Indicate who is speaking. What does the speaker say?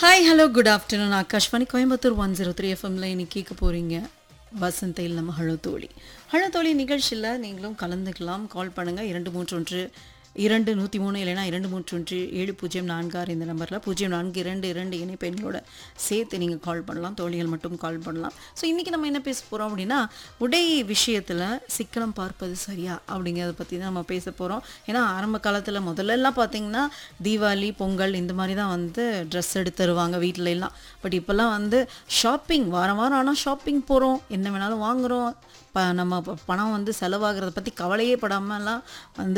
Speaker 1: hi hello good afternoon Akashvani Coimbatore one zero three எஃப்எம்ல இன்னைக்கு கேட்க போகிறீங்க வசந்தையில் நம்ம ஹலோ தோழி ஹலோ தோழி நிகழ்ச்சியில் நீங்களும் கலந்துக்கலாம் கால் பண்ணுங்கள் இரண்டு மூன்று ஒன்று இரண்டு நூற்றி மூணு இல்லைனா இரண்டு மூன்று ஒன்று ஏழு பூஜ்ஜியம் நான்கு ஆறு இந்த நம்பரில் பூஜ்ஜியம் நான்கு இரண்டு இரண்டு இணைப்பு எண்ணோட சேர்த்து நீங்கள் கால் பண்ணலாம் தோழிகள் மட்டும் கால் பண்ணலாம் ஸோ இன்றைக்கி நம்ம என்ன பேச போகிறோம் அப்படின்னா உடை விஷயத்தில் சிக்கனம் பார்ப்பது சரியா அப்படிங்கிறத பற்றி தான் நம்ம பேச போகிறோம் ஏன்னா ஆரம்ப காலத்தில் முதல்லலாம் பார்த்தீங்கன்னா தீபாவளி பொங்கல் இந்த மாதிரி தான் வந்து ட்ரெஸ் எடுத்து தருவாங்க வீட்டில எல்லாம் பட் இப்போல்லாம் வந்து ஷாப்பிங் வாரம் வாரம் ஆனால் ஷாப்பிங் போகிறோம் என்ன வேணாலும் வாங்குகிறோம் ப நம்ம ப- பணம் வந்து செலவாகிறத பற்றி கவலையே படாமலாம் வந்து